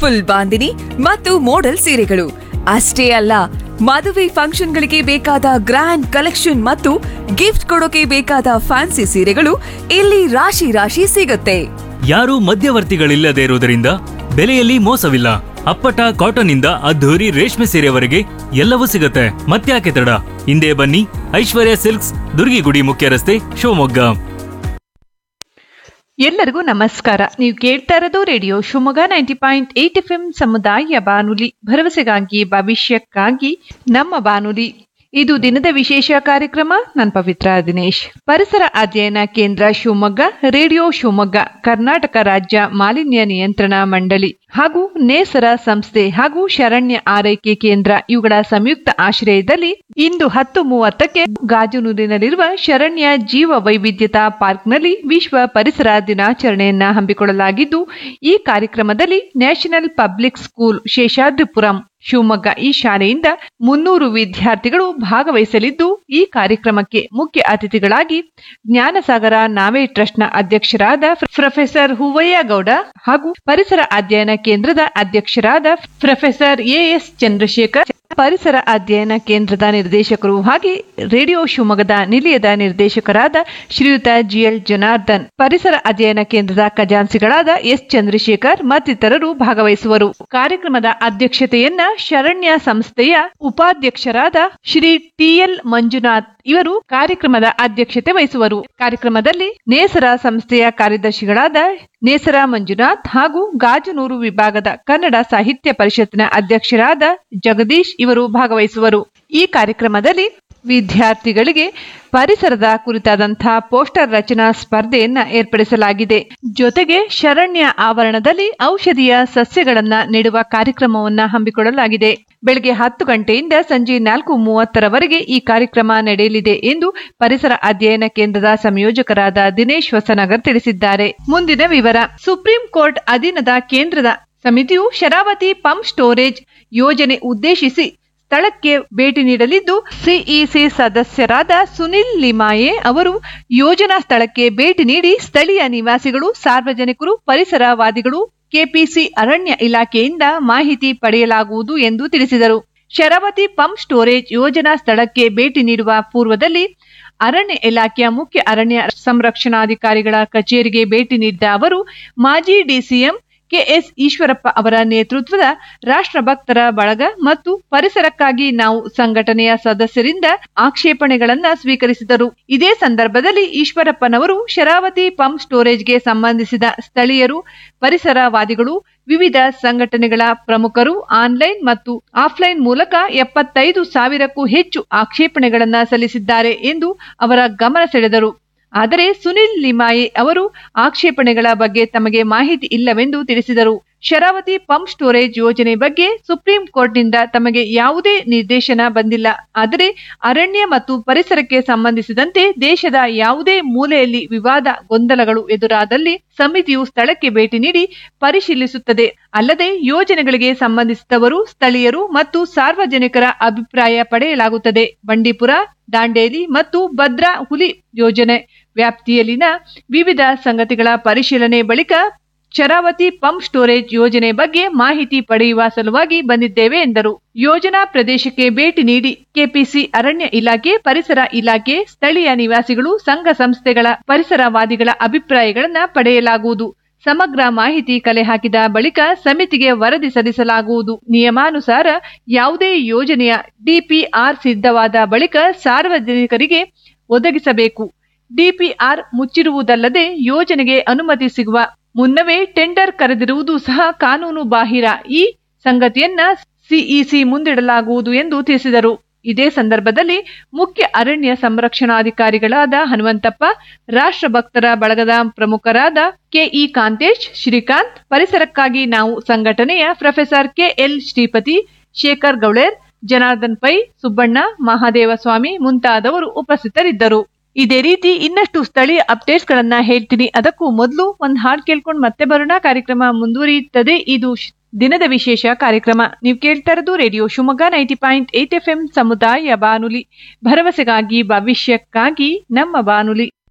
full bandhani ಮತ್ತು model ಸೀರೆಗಳು ಅಷ್ಟೇ ಅಲ್ಲ ಮದುವೆ ಫಂಕ್ಷನ್ಗಳಿಗೆ ಬೇಕಾದ ಗ್ರ್ಯಾಂಡ್ ಕಲೆಕ್ಷನ್ ಮತ್ತು ಗಿಫ್ಟ್ ಕೊಡೋಕೆ ಬೇಕಾದ ಫ್ಯಾನ್ಸಿ ಸೀರೆಗಳು ಇಲ್ಲಿ ರಾಶಿ ರಾಶಿ ಸಿಗುತ್ತೆ ಯಾರೂ ಮಧ್ಯವರ್ತಿಗಳಿಲ್ಲದೆ ಇರುವುದರಿಂದ ಬೆಲೆಯಲ್ಲಿ ಮೋಸವಿಲ್ಲ ಅಪ್ಪಟ ಕಾಟನ್ ಇಂದ ಅದ್ಧೂರಿ ರೇಷ್ಮೆ ಸೀರೆವರೆಗೆ ಎಲ್ಲವೂ ಸಿಗುತ್ತೆ ಮತ್ತ್ಯಾಕೆ ತಡ ಹಿಂದೆ ಬನ್ನಿ ಐಶ್ವರ್ಯ ಸಿಲ್ಕ್ಸ್ ದುರ್ಗಿಗುಡಿ ಮುಖ್ಯ ರಸ್ತೆ ಶಿವಮೊಗ್ಗ ಎಲ್ಲರಿಗೂ ನಮಸ್ಕಾರ ನೀವು ಕೇಳ್ತಾ ಇರೋದು radio Shivamogga ninety point eight F M ಸಮುದಾಯ ಬಾನುಲಿ ಭರವಸೆಗಾಗಿ ಭವಿಷ್ಯಕ್ಕಾಗಿ ನಮ್ಮ ಬಾನುಲಿ ಇದು ದಿನದ ವಿಶೇಷ ಕಾರ್ಯಕ್ರಮ ನಾನು ಪವಿತ್ರ ದಿನೇಶ್ ಪರಿಸರ ಅಧ್ಯಯನ ಕೇಂದ್ರ ಶಿವಮೊಗ್ಗ ರೇಡಿಯೋ ಶಿವಮೊಗ್ಗ ಕರ್ನಾಟಕ ರಾಜ್ಯ ಮಾಲಿನ್ಯ ನಿಯಂತ್ರಣ ಮಂಡಳಿ ಹಾಗೂ ನೇಸರ ಸಂಸ್ಥೆ ಹಾಗೂ ಶರಣ್ಯ ಆರೈಕೆ ಕೇಂದ್ರ ಇವುಗಳ ಸಂಯುಕ್ತ ಆಶ್ರಯದಲ್ಲಿ ಇಂದು ಹತ್ತು ಮೂವತ್ತಕ್ಕೆ ಗಾಜನೂರಿನಲ್ಲಿರುವ ಶರಣ್ಯ ಜೀವ ವೈವಿಧ್ಯತಾ ಪಾರ್ಕ್ನಲ್ಲಿ ವಿಶ್ವ ಪರಿಸರ ದಿನಾಚರಣೆಯನ್ನ ಹಮ್ಮಿಕೊಳ್ಳಲಾಗಿದ್ದು ಈ ಕಾರ್ಯಕ್ರಮದಲ್ಲಿ national public school Sheshadripuram Shivamogga ಈ ಶಾಲೆಯಿಂದ ಮುನ್ನೂರು ವಿದ್ಯಾರ್ಥಿಗಳು ಭಾಗವಹಿಸಲಿದ್ದು ಈ ಕಾರ್ಯಕ್ರಮಕ್ಕೆ ಮುಖ್ಯ ಅತಿಥಿಗಳಾಗಿ ಜ್ಞಾನಸಾಗರ ನಾವೇ ಟ್ರಸ್ಟ್ನ ಅಧ್ಯಕ್ಷರಾದ ಪ್ರೊಫೆಸರ್ ಹೂವಯ್ಯ ಗೌಡ ಹಾಗೂ ಪರಿಸರ ಅಧ್ಯಯನ ಕೇಂದ್ರದ ಅಧ್ಯಕ್ಷರಾದ ಪ್ರೊಫೆಸರ್ ಎಎಸ್ ಚಂದ್ರಶೇಖರ್ ಪರಿಸರ ಅಧ್ಯಯನ ಕೇಂದ್ರದ ನಿರ್ದೇಶಕರು ಹಾಗೆ ರೇಡಿಯೋ ಶಿವಮೊಗ್ಗದ ನಿಲಯದ ನಿರ್ದೇಶಕರಾದ ಶ್ರೀಯುತ ಜಿಎಲ್ ಜನಾರ್ದನ್ ಪರಿಸರ ಅಧ್ಯಯನ ಕೇಂದ್ರದ ಖಜಾನ್ಸಿಗಳಾದ ಎಸ್ ಚಂದ್ರಶೇಖರ್ ಮತ್ತಿತರರು ಭಾಗವಹಿಸುವರು ಕಾರ್ಯಕ್ರಮದ ಅಧ್ಯಕ್ಷತೆಯನ್ನ ಶರಣ್ಯ ಸಂಸ್ಥೆಯ ಉಪಾಧ್ಯಕ್ಷರಾದ ಶ್ರೀ ಟಿಎಲ್ ಮಂಜುನಾಥ್ ಇವರು ಕಾರ್ಯಕ್ರಮದ ಅಧ್ಯಕ್ಷತೆ ವಹಿಸುವರು ಕಾರ್ಯಕ್ರಮದಲ್ಲಿ ನೇಸರ ಸಂಸ್ಥೆಯ ಕಾರ್ಯದರ್ಶಿಗಳಾದ ನೇಸರ ಮಂಜುನಾಥ್ ಹಾಗೂ ಗಾಜನೂರು ವಿಭಾಗದ ಕನ್ನಡ ಸಾಹಿತ್ಯ ಪರಿಷತ್ತಿನ ಅಧ್ಯಕ್ಷರಾದ ಜಗದೀಶ್ ಇವರು ಭಾಗವಹಿಸುವರು ಈ ಕಾರ್ಯಕ್ರಮದಲ್ಲಿ ವಿದ್ಯಾರ್ಥಿಗಳಿಗೆ ಪರಿಸರದ ಕುರಿತಾದಂತಹ ಪೋಸ್ಟರ್ ರಚನಾ ಸ್ಪರ್ಧೆಯನ್ನ ಏರ್ಪಡಿಸಲಾಗಿದೆ ಜೊತೆಗೆ ಶರಣ್ಯ ಆವರಣದಲ್ಲಿ ಔಷಧೀಯ ಸಸ್ಯಗಳನ್ನ ನೆಡುವ ಕಾರ್ಯಕ್ರಮವನ್ನ ಹಮ್ಮಿಕೊಳ್ಳಲಾಗಿದೆ ಬೆಳಗ್ಗೆ ಹತ್ತು ಗಂಟೆಯಿಂದ ಸಂಜೆ ನಾಲ್ಕು ಮೂವತ್ತರವರೆಗೆ ಈ ಕಾರ್ಯಕ್ರಮ ನಡೆಯಲಿದೆ ಎಂದು ಪರಿಸರ ಅಧ್ಯಯನ ಕೇಂದ್ರದ ಸಂಯೋಜಕರಾದ ದಿನೇಶ್ ಹೊಸನಗರ್ ತಿಳಿಸಿದ್ದಾರೆ ಮುಂದಿನ ವಿವರ ಸುಪ್ರೀಂ ಕೋರ್ಟ್ ಅಧೀನದ ಕೇಂದ್ರದ ಸಮಿತಿಯು ಶರಾವತಿ ಪಂಪ್ ಸ್ಟೋರೇಜ್ ಯೋಜನೆ ಉದ್ದೇಶಿಸಿ ಸ್ಥಳಕ್ಕೆ ಭೇಟಿ ನೀಡಲಿದ್ದು ಸಿಇಸಿ ಸದಸ್ಯರಾದ ಸುನಿಲ್ ಲಿಮಾಯೆ ಅವರು ಯೋಜನಾ ಸ್ಥಳಕ್ಕೆ ಭೇಟಿ ನೀಡಿ ಸ್ಥಳೀಯ ನಿವಾಸಿಗಳು ಸಾರ್ವಜನಿಕರು ಪರಿಸರವಾದಿಗಳು ಕೆಪಿಸಿ ಅರಣ್ಯ ಇಲಾಖೆಯಿಂದ ಮಾಹಿತಿ ಪಡೆಯಲಾಗುವುದು ಎಂದು ತಿಳಿಸಿದರು ಶರಾವತಿ ಪಂಪ್ ಸ್ಟೋರೇಜ್ ಯೋಜನಾ ಸ್ಥಳಕ್ಕೆ ಭೇಟಿ ನೀಡುವ ಪೂರ್ವದಲ್ಲಿ ಅರಣ್ಯ ಇಲಾಖೆಯ ಮುಖ್ಯ ಅರಣ್ಯ ಸಂರಕ್ಷಣಾಧಿಕಾರಿಗಳ ಕಚೇರಿಗೆ ಭೇಟಿ ನೀಡಿದ ಅವರು ಮಾಜಿ ಡಿಸಿಎಂ ಕೆಎಸ್ ಈಶ್ವರಪ್ಪ ಅವರ ನೇತೃತ್ವದ ರಾಷ್ಟ್ರಭಕ್ತರ ಬಳಗ ಮತ್ತು ಪರಿಸರಕ್ಕಾಗಿ ನಾವು ಸಂಘಟನೆಯ ಸದಸ್ಯರಿಂದ ಆಕ್ಷೇಪಣೆಗಳನ್ನ ಸ್ವೀಕರಿಸಿದರು ಇದೇ ಸಂದರ್ಭದಲ್ಲಿ ಈಶ್ವರಪ್ಪನವರು ಶರಾವತಿ ಪಂಪ್ ಸ್ಟೋರೇಜ್ಗೆ ಸಂಬಂಧಿಸಿದ ಸ್ಥಳೀಯರು ಪರಿಸರವಾದಿಗಳು ವಿವಿಧ ಸಂಘಟನೆಗಳ ಪ್ರಮುಖರು ಆನ್ಲೈನ್ ಮತ್ತು ಆಫ್ಲೈನ್ ಮೂಲಕ ಎಪ್ಪತ್ತೈದು ಸಾವಿರಕ್ಕೂ ಹೆಚ್ಚು ಆಕ್ಷೇಪಣೆಗಳನ್ನ ಸಲ್ಲಿಸಿದ್ದಾರೆ ಎಂದು ಅವರ ಗಮನ ಸೆಳೆದರು ಆದರೆ ಸುನಿಲ್ ಲಿಮಾಯಿ ಅವರು ಆಕ್ಷೇಪಣೆಗಳ ಬಗ್ಗೆ ತಮಗೆ ಮಾಹಿತಿ ಇಲ್ಲವೆಂದು ತಿಳಿಸಿದರು ಶರಾವತಿ ಪಂಪ್ ಸ್ಟೋರೇಜ್ ಯೋಜನೆ ಬಗ್ಗೆ ಸುಪ್ರೀಂ ಕೋರ್ಟ್ನಿಂದ ತಮಗೆ ಯಾವುದೇ ನಿರ್ದೇಶನ ಬಂದಿಲ್ಲ ಆದರೆ ಅರಣ್ಯ ಮತ್ತು ಪರಿಸರಕ್ಕೆ ಸಂಬಂಧಿಸಿದಂತೆ ದೇಶದ ಯಾವುದೇ ಮೂಲೆಯಲ್ಲಿ ವಿವಾದ ಗೊಂದಲಗಳು ಎದುರಾದಲ್ಲಿ ಸಮಿತಿಯು ಸ್ಥಳಕ್ಕೆ ಭೇಟಿ ನೀಡಿ ಪರಿಶೀಲಿಸುತ್ತದೆ ಅಲ್ಲದೆ ಯೋಜನೆಗಳಿಗೆ ಸಂಬಂಧಿಸಿದವರು ಸ್ಥಳೀಯರು ಮತ್ತು ಸಾರ್ವಜನಿಕರ ಅಭಿಪ್ರಾಯ ಪಡೆಯಲಾಗುತ್ತದೆ ಬಂಡೀಪುರ ದಾಂಡೇಲಿ ಮತ್ತು ಭದ್ರಾ ಹುಲಿ ಯೋಜನೆ ವ್ಯಾಪ್ತಿಯಲ್ಲಿನ ವಿವಿಧ ಸಂಗತಿಗಳ ಪರಿಶೀಲನೆ ಬಳಿಕ ಶರಾವತಿ ಪಂಪ್ ಸ್ಟೋರೇಜ್ ಯೋಜನೆ ಬಗ್ಗೆ ಮಾಹಿತಿ ಪಡೆಯುವ ಸಲುವಾಗಿ ಬಂದಿದ್ದೇವೆ ಎಂದರು ಯೋಜನಾ ಪ್ರದೇಶಕ್ಕೆ ಭೇಟಿ ನೀಡಿ ಕೆಪಿಸಿ ಅರಣ್ಯ ಇಲಾಖೆ ಪರಿಸರ ಇಲಾಖೆ ಸ್ಥಳೀಯ ನಿವಾಸಿಗಳು ಸಂಘ ಸಂಸ್ಥೆಗಳ ಪರಿಸರವಾದಿಗಳ ಅಭಿಪ್ರಾಯಗಳನ್ನ ಪಡೆಯಲಾಗುವುದು ಸಮಗ್ರ ಮಾಹಿತಿ ಕಲೆ ಹಾಕಿದ ಬಳಿಕ ಸಮಿತಿಗೆ ವರದಿ ಸಲ್ಲಿಸಲಾಗುವುದು ನಿಯಮಾನುಸಾರ ಯಾವುದೇ ಯೋಜನೆಯ ಡಿಪಿಆರ್ ಸಿದ್ಧವಾದ ಬಳಿಕ ಸಾರ್ವಜನಿಕರಿಗೆ ಒದಗಿಸಬೇಕು ಡಿಪಿಆರ್ ಮುಚ್ಚಿರುವುದಲ್ಲದೆ ಯೋಜನೆಗೆ ಅನುಮತಿ ಸಿಗುವ ಮುನ್ನವೇ ಟೆಂಡರ್ ಕರೆದಿರುವುದು ಸಹ ಕಾನೂನು ಬಾಹಿರ ಈ ಸಂಗತಿಯನ್ನ ಸಿಇಸಿ ಮುಂದಿಡಲಾಗುವುದು ಎಂದು ತಿಳಿಸಿದರು ಇದೇ ಸಂದರ್ಭದಲ್ಲಿ ಮುಖ್ಯ ಅರಣ್ಯ ಸಂರಕ್ಷಣಾಧಿಕಾರಿಗಳಾದ ಹನುಮಂತಪ್ಪ ರಾಷ್ಟ್ರಭಕ್ತರ ಬಳಗದ ಪ್ರಮುಖರಾದ ಕೆಇ ಕಾಂತೇಶ್ ಶ್ರೀಕಾಂತ್ ಪರಿಸರಕ್ಕಾಗಿ ನಾವು ಸಂಘಟನೆಯ ಪ್ರೊಫೆಸರ್ ಕೆಎಲ್ ಶ್ರೀಪತಿ ಶೇಖರ್ ಗೌಳೇರ್ ಜನಾರ್ದನ್ ಪೈ ಸುಬ್ಬಣ್ಣ ಮಹಾದೇವ ಸ್ವಾಮಿ ಮುಂತಾದವರು ಉಪಸ್ಥಿತರಿದ್ದರು ಇದೇ ರೀತಿ ಇನ್ನಷ್ಟು ಸ್ಥಳೀಯ ಅಪ್ಡೇಟ್ಸ್ ಗಳನ್ನ ಹೇಳ್ತೀನಿ ಅದಕ್ಕೂ ಮೊದಲು ಒಂದ್ ಹಾಡ್ ಕೇಳ್ಕೊಂಡು ಮತ್ತೆ ಬರೋಣ ಕಾರ್ಯಕ್ರಮ ಮುಂದುವರಿಯುತ್ತದೆ ಇದು ಶ್- ದಿನದ ವಿಶೇಷ ಕಾರ್ಯಕ್ರಮ ನೀವು ಕೇಳ್ತಾ ಇರೋದು radio Shivamogga ninety point eight F M ಸಮುದಾಯ ಬಾನುಲಿ ಭರವಸೆಗಾಗಿ ಭವಿಷ್ಯಕ್ಕಾಗಿ ನಮ್ಮ ಬಾನುಲಿ